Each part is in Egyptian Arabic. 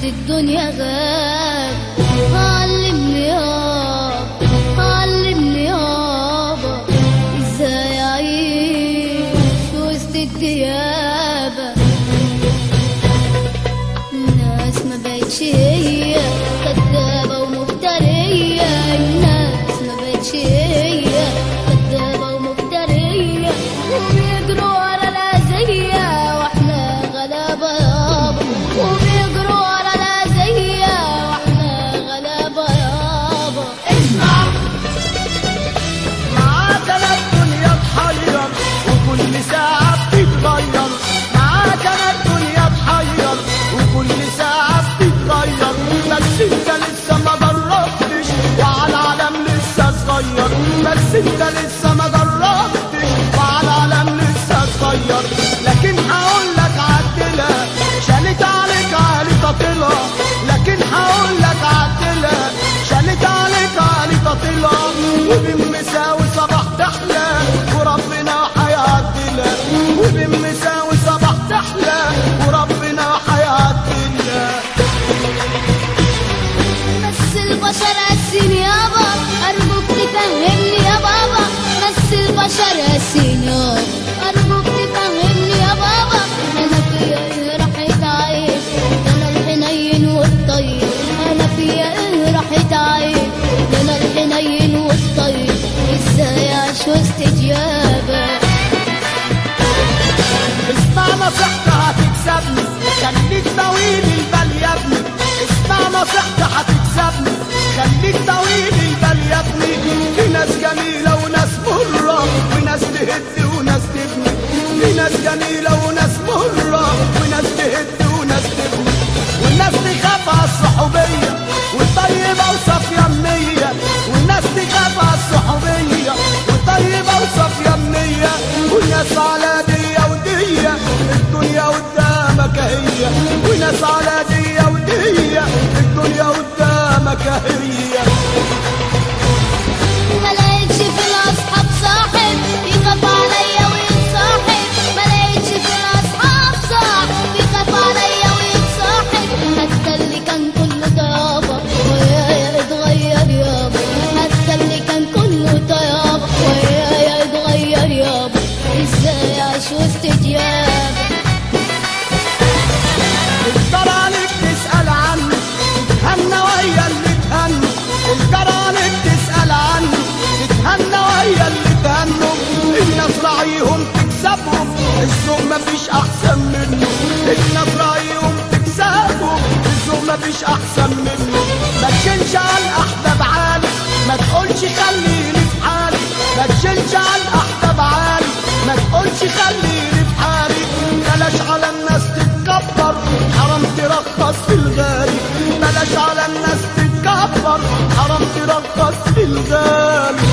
وسط الدنيا غاب علمني يابا علمني يابا ازاي اعيش وسط الديابة الناس ما بقتش هي كدابة ومفترية الناس ما بقتش هي كدابة ومفترية وبيجروا ورا الأذية واحنا غلابة يابا وبيجروا ورا الأذية واحنا غلابة يابا اسمع معاك انا الدنيا تحير وكل ساعة بتتغير معاك انا الدنيا تحير وكل ساعة بتتغير بس انت لسه ما جربتش وعلى العالم لسه صغير بس انت لسه ما جربتش وعلى العالم لسه صغير لكن هقول لك عدلها شالت عليك عالي تطلع لكن هقول لك عدلها شالت عليك عالي تطلع وبالمساوي صباح تحلى وربنا هيعدلها وبالمساوي صباح تحلى وربنا هيعدلها بس البشر قاسين يابا أرجوك تفهمني يا بابا بس البشر قاسين يابا أرجوك تفهمني يا بابا أنا فيا إيه راح يتعيش ده أنا الحنين والطيب أنا فيا إيه راح يتعيش ده أنا الحنين والطيب إزاي أعيش وسط ديابة اسمع نصيحتي هتكسبني خليك طويل البال يا ابني اسمع نصيحتي هتكسبني خليك طويل البال يا ابني في ناس جميلة وناس مرة وناس تهد وناس تبني في ناس جميلة وناس مرة وناس تهد وناس تبني والناس تخاف على الصحوبية والطيبة وصافية النية والناس تخاف على الصحوبية والطيبة وصافية النية والناس على دية ودية الدنيا قدامك هي وناس على دية ودية الدنيا قدامك هي ما لقيتش في الاصحاب صاحب يخاف عليا ويتصاحب ما لقيتش في الاصحاب صاحب يخاف عليا ويتصاحب حتى اللي كان كله طيابة ويايا اتغير يابا حتى اللي كان كله طيابة ويايا اتغير يابا ازاي اعيش وسط ديابة الجرى عليك تسأل عنه تتهنى ويا اللي تهنوا الجرى عليك تسأل عنه تتهنى ويا اللي تهنوا الناس راعيهم تكسبهم الذوق مفيش أحسن منه الناس راعيهم تكسبهم الذوق مفيش أحسن منه ما تشيلش على الأحباب عالي ما تقولش خليني في حالي ما تشيلش على الأحباب عالي ما تقولش خليني في حالي بلاش على الناس تتكبر حرام ترخص في الغالي بلاش على الناس تتكبر حرام ترخص في الغالي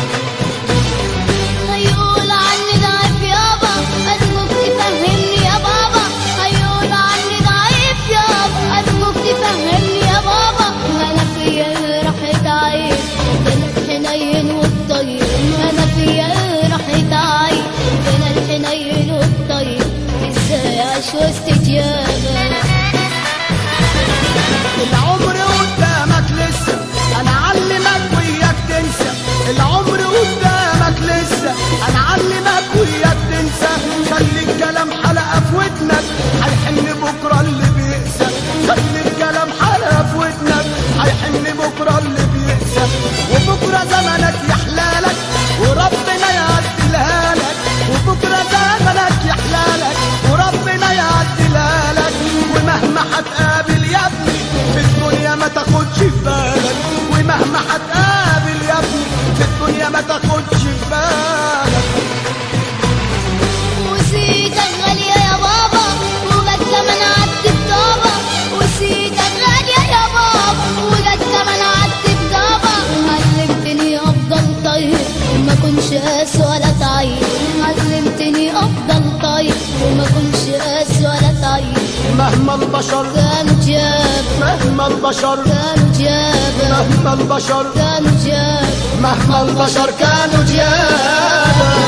هيقول عني ضعيف يابا أرجوك تفهمني يا بابا هيقول عني ضعيف يابا أرجوك تفهمني يا بابا أنا فيا إيه راح يتعيش ده أنا الحنين والطيب أنا فيا إيه راح يتعيش ده أنا الحنين والطيب إزاي أعيش وسط ديابة العمر قدامك لسه انا علمك وياك تنسى العمر قدامك لسه انا علمك وياك تنسى خلي الكلام حلقه في ودنك هيحن بكره اللي بيقسى خلي الكلام حلقه في ودنك هيحن بكره اللي بيقسى وبكره زمنك يحلالك وربنا يعدلها لك وبكره زمنك يحلالك وربنا يعدلها لك ومهما هتقابل يا ابني في الدنيا ما تاخدش في بالك ومهما هتقابل يا ابني في الدنيا ما تاخدش في بالك وسيتك غالية يا بابا وجت كمان عدت بطابة وسيتك غالية يا بابا وجت كمان عدت بطابة علمتني أفضل طيب وما كنش قاس ولا طيب علمتني أفضل طيب وما كنش قاس ولا طيب مهما البشر كانوا جاب مهما البشر كانوا جاب مهما البشر كانوا جاب مهما البشر كانوا جيابة